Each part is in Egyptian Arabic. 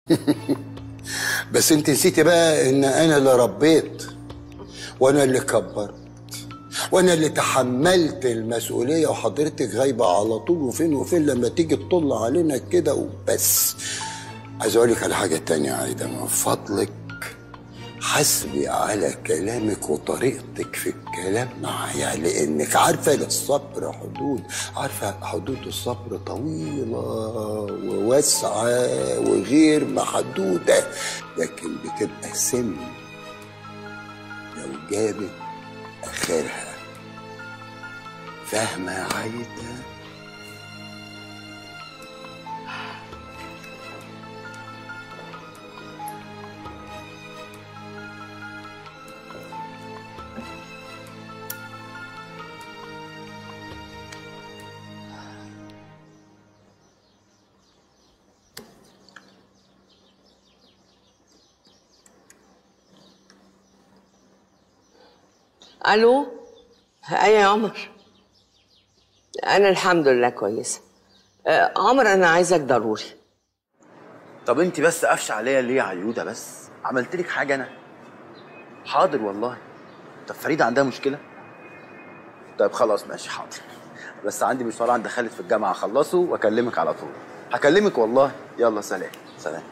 بس انت نسيتي بقى ان انا اللي ربيت وانا اللي كبرت وانا اللي تحملت المسؤوليه وحضرتك غايبه على طول وفين وفين لما تيجي تطل علينا كده وبس عايز اقول لك على حاجه تانية يا عايده من فضلك حسبي على كلامك وطريقتك في الكلام معايا لانك عارفه للصبر حدود عارفه حدود الصبر طويله وواسعه وغير محدوده لكن بتبقى سم لو جابت اخرها فاهمه يا عايده الو ايه يا عمر انا الحمد لله كويسه آه، عمر انا عايزك ضروري طب انت بس قفش عليا ليه يا عيوده بس عملت لك حاجه انا حاضر والله طب فريده عندها مشكله طيب خلاص ماشي حاضر بس عندي مشوار عند خالد في الجامعه اخلصه واكلمك على طول هكلمك والله يلا سلام سلام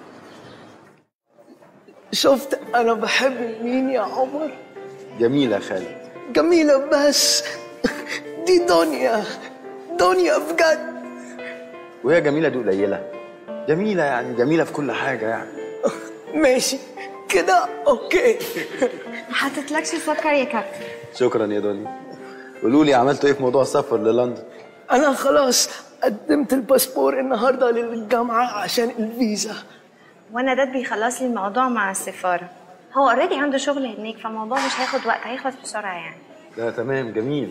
شفت انا بحب مين يا عمر جميله يا خالد جميلة بس دي دنيا دنيا بجد وهي جميله دي قليله جميله يعني جميله في كل حاجه يعني ماشي كده اوكي حطيتلكش سكر يا كابتن شكرا يا دنيا قولوا لي عملتوا ايه في موضوع السفر للندن انا خلاص قدمت الباسبور النهارده للجامعة عشان الفيزا وانا داد بيخلص لي الموضوع مع السفاره هو اوريدي عنده شغل هناك فالموضوع مش هياخد وقت هيخلص بسرعه يعني لا تمام جميل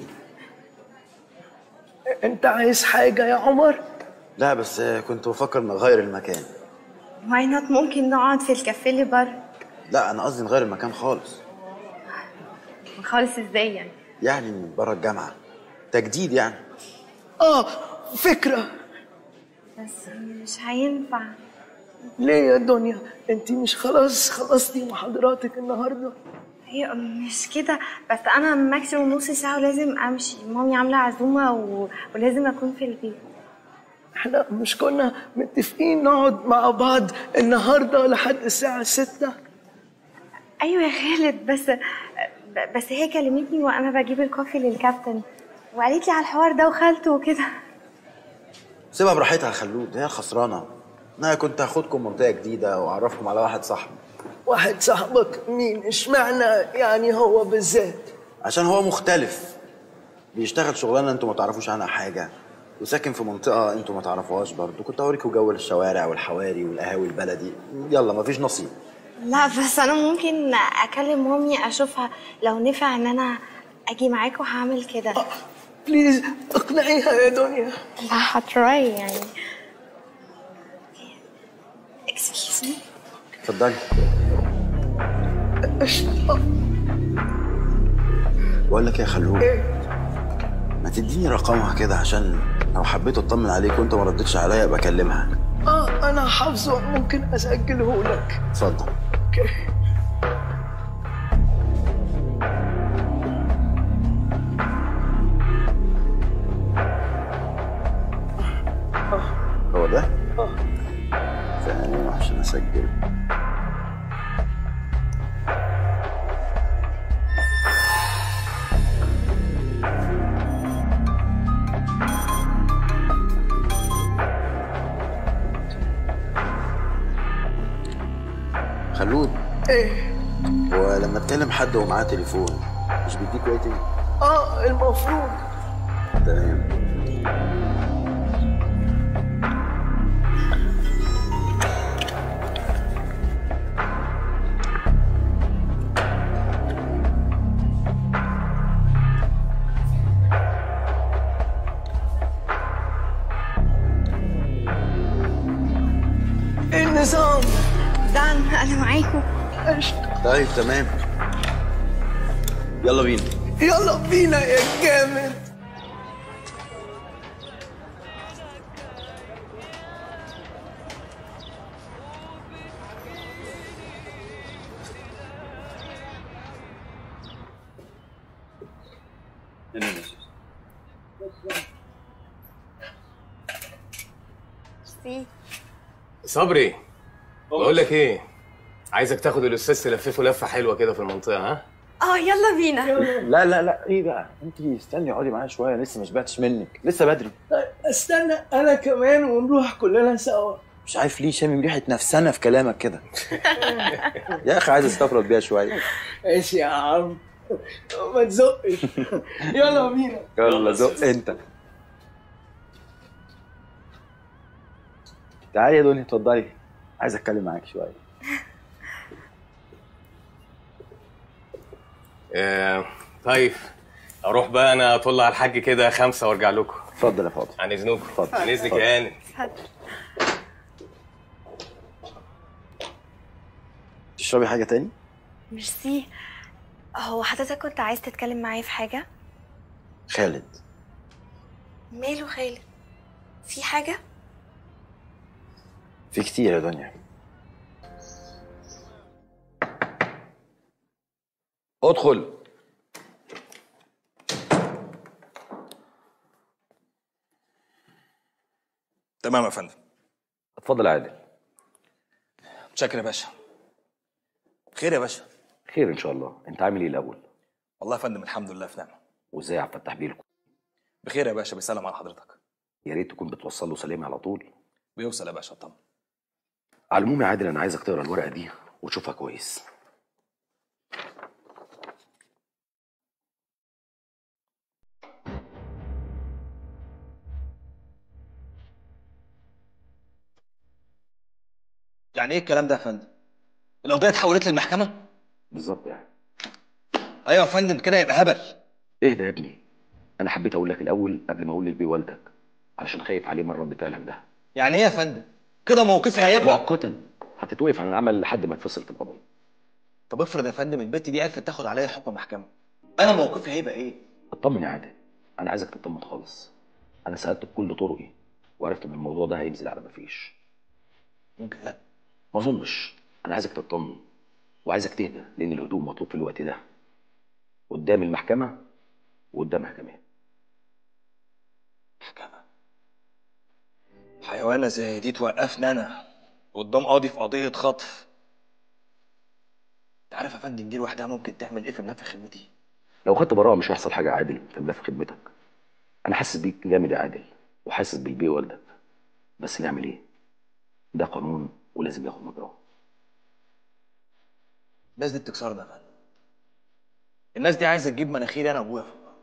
انت عايز حاجة يا عمر لا بس كنت بفكر نغير المكان واي نوت ممكن نقعد في الكافيه اللي بره لا انا قصدي نغير المكان خالص خالص ازاي يعني يعني بره الجامعه تجديد يعني اه فكرة بس مش هينفع ليه يا دنيا انت مش خلاص خلصتي محاضراتك النهارده هي مش كده بس انا ماكسيموم نص ساعه ولازم امشي مامي عامله عزومه و... ولازم اكون في البيت احنا مش كنا متفقين نقعد مع بعض النهارده لحد الساعة ستة ايوه يا خالد بس ب- بس هي كلمتني وانا بجيب الكوفي للكابتن وقالت لي على الحوار ده وخالته وكده سيبها براحتها يا خلود هي خسرانه انا كنت هاخدكم منطقه جديده واعرفكم على واحد صاحبي واحد صاحبك مين اشمعنى يعني هو بالذات عشان هو مختلف بيشتغل شغلانه انتوا ما تعرفوش عنها حاجه وساكن في منطقه انتوا ما تعرفوهاش برضه كنت هوريكم جو الشوارع والحواري والقهاوي البلدي يلا مفيش نصيب لا بس انا ممكن اكلم مامي اشوفها لو نفع ان انا اجي معاكم هعمل كده بليز اقنعيها يا دنيا لا هتراي يعني excuse me اتفضلي أش- بقول لك يا خلود ايه ما تديني رقمها كده عشان لو حبيت اطمن عليك وانت ما ردتش عليا ابقى اكلمها اه انا حافظه ممكن اسجله لك اتفضل اوكي هو ده اه ثانية عشان اسجل خلود ايه ولما تكلم حد ومعاه تليفون مش بيديك ويتنج اه المفروض تمام ايه النظام دان انا معاكم قشطة طيب تمام يلا بينا يلا بينا يا جامد ميرسي صبري بقول لك ايه عايزك تاخد الاستاذ تلففه لفه حلوه كده في المنطقه ها اه يلا بينا لا لا لا ايه بقى انت استني اقعدي معايا شويه لسه ما شبعتش منك لسه بدري استنى انا كمان ونروح كلنا سوا مش عارف ليه شامم ريحه نفسنا في كلامك كده يا اخي عايز استفرد بيها شويه ماشي يا عم ما تزقش يلا بينا يلا زق انت تعالي يا دنيا اتفضلي عايز اتكلم معاك شويه آه طيب اروح بقى انا اطل على الحاج كده خمسه وارجع لكم اتفضل يا فاضل عن اذنكم اتفضل. عن اذنك يا هاني تشربي حاجه تاني ميرسي هو حضرتك كنت عايز تتكلم معايا في حاجة؟ خالد ماله خالد؟ في حاجة؟ في كتير يا دنيا ادخل تمام يا فندم اتفضل يا عادل متشكر يا باشا خير يا باشا خير ان شاء الله انت عامل ايه الاول والله يا فندم الحمد لله في نعمه وازاي عبد الفتاح بيه بخير يا باشا بيسلم على حضرتك يا ريت تكون بتوصل له سلام على طول بيوصل يا باشا طبعا على العموم يا عادل انا عايزك تقرا الورقه دي وتشوفها كويس يعني ايه الكلام ده يا فندم القضيه اتحولت للمحكمه بالظبط يعني ايوه يا فندم كده يبقى هبل ايه ده يا ابني انا حبيت اقول لك الاول قبل ما اقول للبي والدك علشان خايف عليه من رد فعلك ده يعني ايه يا فندم كده موقفي هيبقى مؤقتا هتتوقف عن العمل لحد ما تفصل في القضيه طب افرض يا فندم البت دي عرفت تاخد عليا حكم محكمه انا موقفي هيبقى ايه اطمن يا عادل انا عايزك تطمن خالص انا سالت بكل طرقي وعرفت ان الموضوع ده هينزل على ما فيش ممكن لا ما اظنش انا عايزك تطمن وعايزك تهدى لان الهدوء مطلوب في الوقت ده قدام المحكمه وقدامها كمان محكمه حيوانه زي دي توقفني انا قدام قاضي في قضيه خطف انت عارف يا فندم دي لوحدها ممكن تعمل ايه في ملف خدمتي لو خدت براءه مش هيحصل حاجه يا عادل في ملف خدمتك انا حاسس بيك جامد يا عادل وحاسس بالبي والدك بس نعمل ايه ده قانون ولازم ياخد مجراه الناس دي بتكسرنا يا فندم الناس دي عايزه تجيب مناخيري انا وابويا في بعض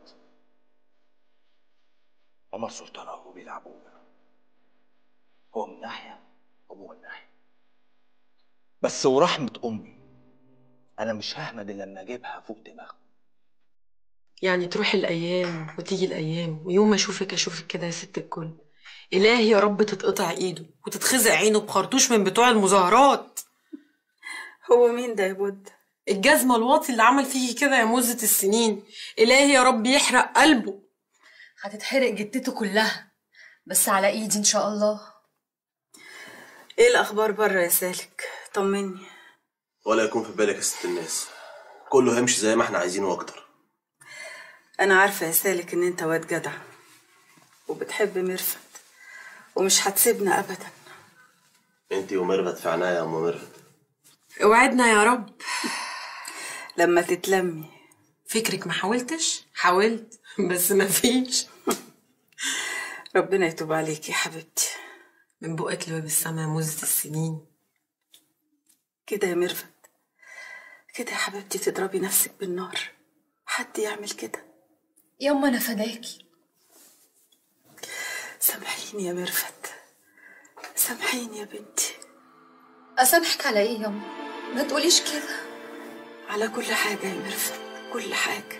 عمر سلطان ابوه بيلعبونا هو من ناحيه وابوه من ناحيه بس ورحمه امي انا مش ههمد الا لما اجيبها فوق دماغه يعني تروح الأيام وتيجي الأيام ويوم ما أشوفك أشوفك كده يا ست الكل إلهي يا رب تتقطع إيده وتتخزق عينه بخرطوش من بتوع المظاهرات هو مين ده يا بود الجزمة الواطي اللي عمل فيكي كده يا مزة السنين إلهي يا رب يحرق قلبه هتتحرق جدته كلها بس على ايدي ان شاء الله ايه الاخبار بره يا سالك طمني ولا يكون في بالك يا ست الناس كله هيمشي زي ما احنا عايزينه واكتر انا عارفه يا سالك ان انت واد جدع وبتحب ميرفت ومش هتسيبنا ابدا انت وميرفت في عناية يا ام ميرفت اوعدنا يا رب لما تتلمي فكرك ما حاولتش حاولت بس ما فيش ربنا يتوب عليك يا حبيبتي من بقك لباب السما مزة السنين كده يا ميرفت كده يا حبيبتي تضربي نفسك بالنار حد يعمل كده يما انا فداكي سامحيني يا ميرفت سامحيني يا بنتي اسامحك على ايه يما ما تقوليش كده على كل حاجة يا ميرفت كل حاجة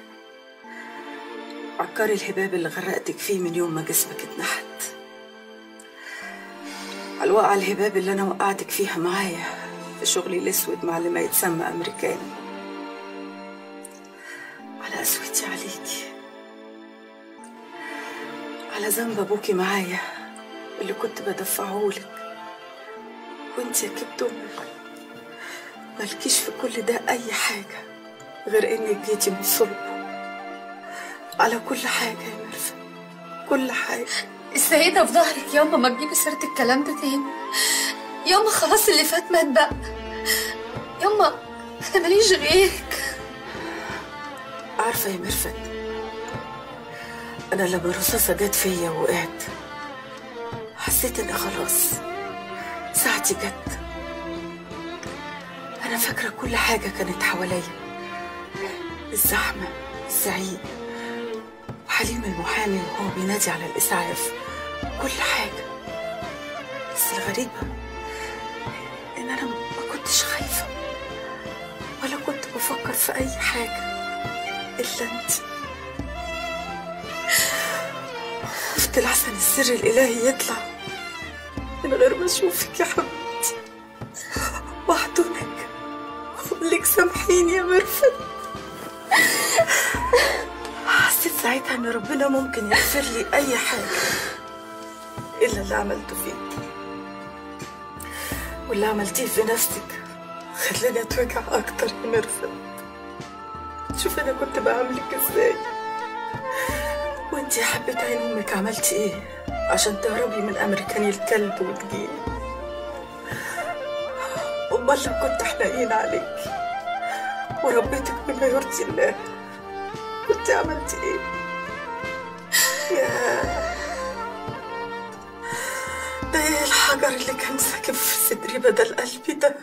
عكار الهباب اللي غرقتك فيه من يوم ما جسمك اتنحت على الوقعة الهباب اللي أنا وقعتك فيها معايا في شغلي الأسود مع اللي ما يتسمى أمريكاني على قسوتي عليكي على ذنب أبوكي معايا اللي كنت بدفعهولك وانت يا كبت أمك مالكيش في كل ده أي حاجة غير إنك جيتي من صلبه على كل حاجة يا ميرفت كل حاجة السيدة في ظهرك ياما ما تجيبي سيرة الكلام ده تاني ياما خلاص اللي فات مات بقى ياما انا ماليش غيرك عارفة يا ميرفت أنا لما الرصاصة جت فيا ووقعت حسيت إن خلاص ساعتي جت أنا فاكرة كل حاجة كانت حواليا الزحمة الزعيق وحليم المحامي وهو بينادي على الإسعاف كل حاجة بس الغريبة إن أنا ما كنتش خايفة ولا كنت بفكر في أي حاجة إلا أنت خفت لحسن السر الإلهي يطلع من غير ما أشوفك يا حبيبتي وأحضنك وأقول لك سامحيني يا مرفت حسيت ساعتها إن ربنا ممكن يغفر لي أي حاجة إلا اللي عملته فيك واللي عملتيه في نفسك خلاني أتوجع أكتر يا مرفت شوف انا كنت بعاملك ازاي وانتي يا حبة عين امك عملتي ايه عشان تهربي من امريكاني الكلب وتجيني امال لو كنت حنين عليكي وربيتك بما يرضي الله كنت عملتي ايه يا ده ايه الحجر اللي كان ساكن في صدري بدل قلبي ده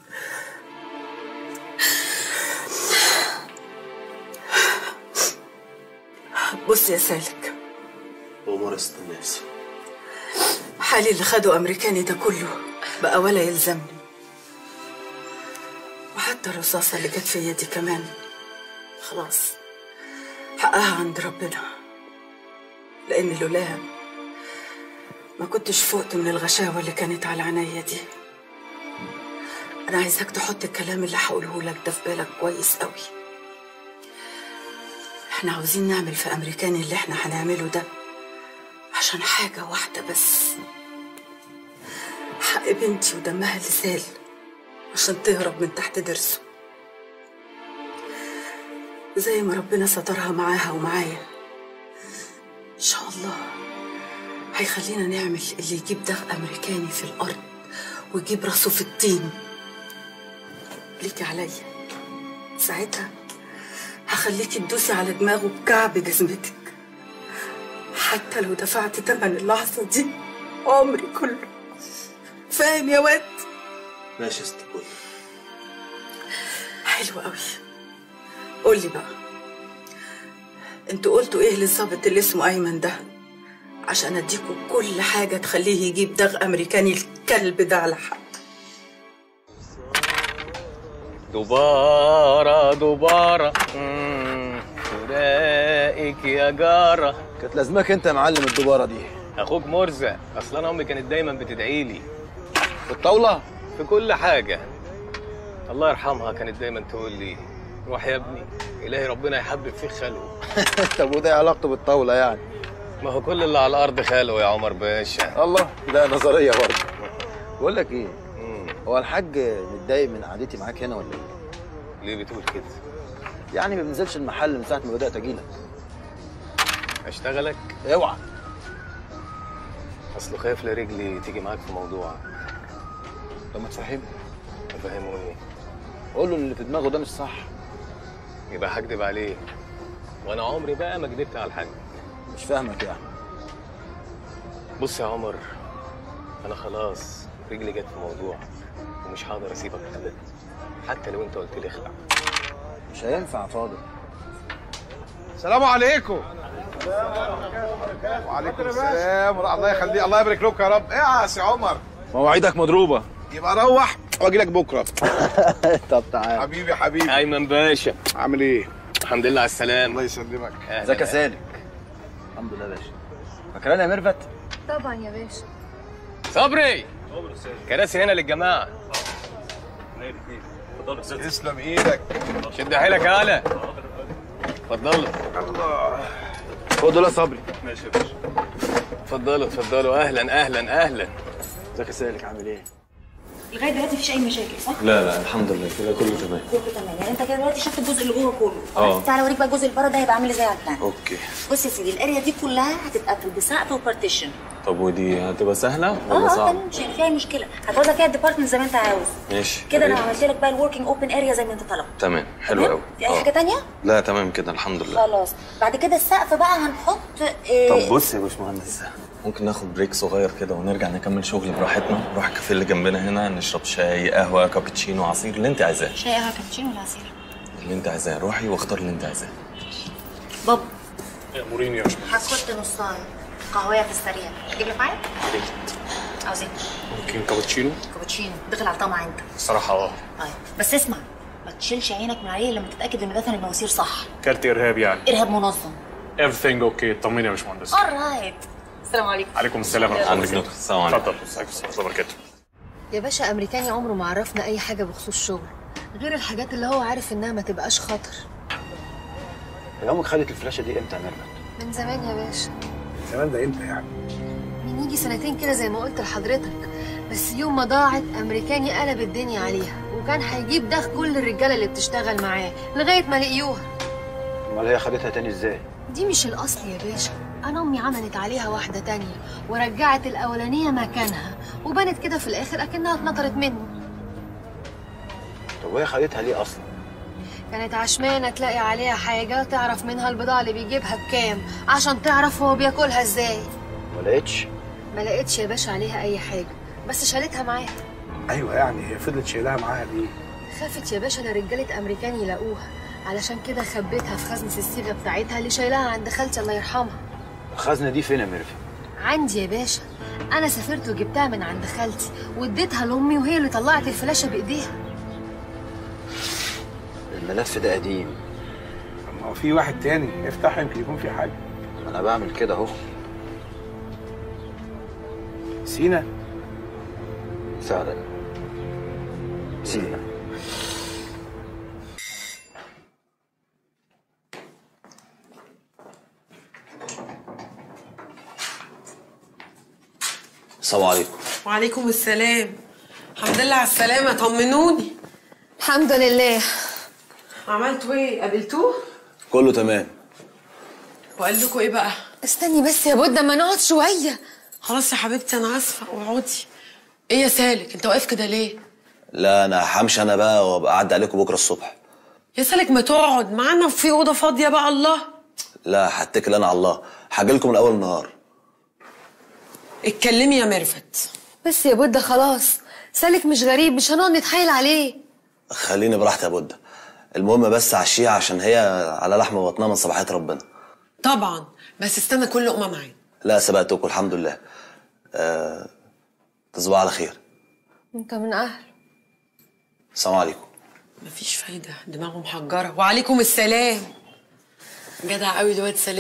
بص يا سالك أمور يا ست الناس حالي اللي خده أمريكاني ده كله بقى ولا يلزمني وحتى الرصاصة اللي جت فيا دي كمان خلاص حقها عند ربنا لأن لولاها ما كنتش فقت من الغشاوة اللي كانت على عينيا دي أنا عايزاك تحط الكلام اللي هقوله لك ده في بالك كويس قوي احنا عاوزين نعمل في أمريكاني اللي احنا هنعمله ده عشان حاجة واحدة بس حق بنتي ودمها اللي سال عشان تهرب من تحت درسه زي ما ربنا سترها معاها ومعايا إن شاء الله هيخلينا نعمل اللي يجيب دغ أمريكاني في الأرض ويجيب راسه في الطين ليكي عليا ساعتها هخليكي تدوسي على دماغه بكعب جزمتك حتى لو دفعت تمن اللحظة دي عمري كله فاهم يا واد ماشي يا ست الكل حلو قوي قولي بقى انتوا قلتوا ايه للظابط اللي اسمه ايمن ده عشان اديكوا كل حاجة تخليه يجيب دغ امريكاني الكلب ده على حق دبارة دبارة مم، فراقك يا جارة كانت لازمك انت يا معلم الدباره دي اخوك مرزق اصل انا امي كانت دايما بتدعي لي في الطاوله في كل حاجة الله يرحمها كانت دايما تقول لي روح يا ابني الهي ربنا يحبب فيك خلقه طب وده إيه علاقته بالطاوله يعني ما هو كل اللي على الارض خاله يا عمر باشا الله ده نظريه برضه بقول لك ايه هو الحاج متضايق من قعدتي معاك هنا ولا ايه ليه بتقول كده يعني ما بنزلش المحل من ساعه ما بدات اجيلك اشتغلك اوعى اصله خايف لرجلي تيجي معاك في موضوع طب ما تفهمني افهمه ايه قول له اللي في دماغه ده مش صح يبقى هكدب عليه وانا عمري بقى ما كدبت على الحاج مش فاهمك يعني بص يا عمر انا خلاص رجلي جت في موضوع ومش هقدر اسيبك ابدا حتى لو انت قلت لي اخلع مش هينفع يا فاضل السلام عليكم وعليكم السلام ورحمة الله يخليك الله يبارك لك يا رب ايه يا سي عمر مواعيدك مضروبه يبقى روح واجي لك بكره طب تعال حبيبي حبيبي ايمن باشا عامل ايه الحمد لله على السلامه الله يسلمك ازيك يا سالك الحمد لله يا باشا فاكراني يا ميرفت طبعا يا باشا صبري كراسي هنا للجماعه تسلم ايدك شد حيلك يا هلا اتفضلوا الله خد دول يا صبري ماشي يا باشا اتفضلوا اتفضلوا اهلا اهلا اهلا ازيك يا سالك عامل ايه لغايه دلوقتي مفيش اي مشاكل صح؟ لا لا الحمد لله كده كله تمام كله تمام يعني انت كده دلوقتي شفت الجزء اللي جوه كله اه. تعالى اوريك بقى الجزء اللي بره ده هيبقى عامل ازاي على البلان اوكي بص يا سيدي الاريا دي كلها هتبقى بسقف وبارتيشن طب ودي هتبقى سهله اه ولا اه صعبه تمام مش هيبقى فيها اي مشكله هتوزع فيها الديبارتمنت زي ما انت عاوز ماشي كده انا حبيبي. عملت لك بقى الوركينج اوبن اريا زي ما انت طلبت تمام حلو تمام؟ قوي في اي حاجه تانية؟ لا تمام كده الحمد لله خلاص بعد كده السقف بقى هنحط إيه طب بص يا باشمهندس ممكن ناخد بريك صغير كده ونرجع نكمل شغل براحتنا نروح الكافيه اللي جنبنا هنا نشرب شاي قهوه كابتشينو عصير اللي انت عايزاه شاي قهوه كابتشينو ولا عصير؟ اللي انت عايزاه روحي واختار اللي انت عايزاه بابا اموريني يا باشمهندس هاخد نصها قهويه في السريع تجيب لي معايا؟ عاوزين ممكن كابتشينو كابتشينو دخل على الطمع انت الصراحه اه طيب بس اسمع ما تشيلش عينك من عليه لما تتاكد ان دفن المواسير صح كارت ارهاب يعني ارهاب منظم everything اوكي طمني يا باشمهندس alright السلام عليكم عليكم السلام ورحمه الله عندك نقطة. السلام عليكم. اتفضل عليكم السلام ورحمه الله وبركاته يا باشا امريكاني عمره ما عرفنا اي حاجه بخصوص شغل غير الحاجات اللي هو عارف انها ما تبقاش خطر هي امك خدت الفلاشه دي امتى يا ميرفت؟ من زمان يا باشا زمان ده امتى يعني؟ من يجي سنتين كده زي ما قلت لحضرتك بس يوم ما ضاعت امريكاني قلب الدنيا عليها وكان هيجيب ده كل الرجاله اللي بتشتغل معاه لغايه ما لقيوها امال هي خدتها تاني ازاي؟ دي مش الاصل يا باشا انا امي عملت عليها واحده تانية ورجعت الاولانيه مكانها وبانت كده في الاخر اكنها اتنطرت منه طب وهي خدتها ليه اصلا؟ كانت عشمانه تلاقي عليها حاجه تعرف منها البضاعه اللي بيجيبها بكام عشان تعرف هو بياكلها ازاي ما لقيتش ما لقيتش يا باشا عليها اي حاجه بس شالتها معاها ايوه يعني هي فضلت شايلها معاها ليه؟ خافت يا باشا لرجاله امريكان يلاقوها علشان كده خبيتها في خزنه الصيغه بتاعتها اللي شايلاها عند خالتي الله يرحمها الخزنه دي فين يا ميرفت؟ عندي يا باشا انا سافرت وجبتها من عند خالتي واديتها لامي وهي اللي طلعت الفلاشه بايديها الملف ده قديم ما هو في واحد تاني افتح يمكن يكون في حاجه ما انا بعمل كده اهو سينا فعلا سينا السلام عليكم وعليكم السلام الحمد لله على السلامة طمنوني الحمد لله عملتوا ايه قابلتوه كله تمام وقال لكم ايه بقى استني بس يا بود ما نقعد شويه خلاص يا حبيبتي انا اسفه اقعدي ايه يا سالك انت واقف كده ليه لا انا همشي انا بقى وابقى اعدي عليكم بكره الصبح يا سالك ما تقعد معانا في اوضه فاضيه بقى الله لا هتكل انا على الله هاجي لكم من اول النهار اتكلمي يا ميرفت بس يا بود خلاص سالك مش غريب مش هنقعد نتحايل عليه خليني براحتي يا بودة المهم بس عشيها عشان هي على لحم بطنها من صباحيه ربنا طبعا بس استنى كل لقمه معايا لا سبقتكم الحمد لله آه... تصبحوا على خير انت من اهل السلام عليكم مفيش فايده دماغه محجره وعليكم السلام جدع قوي الواد سلام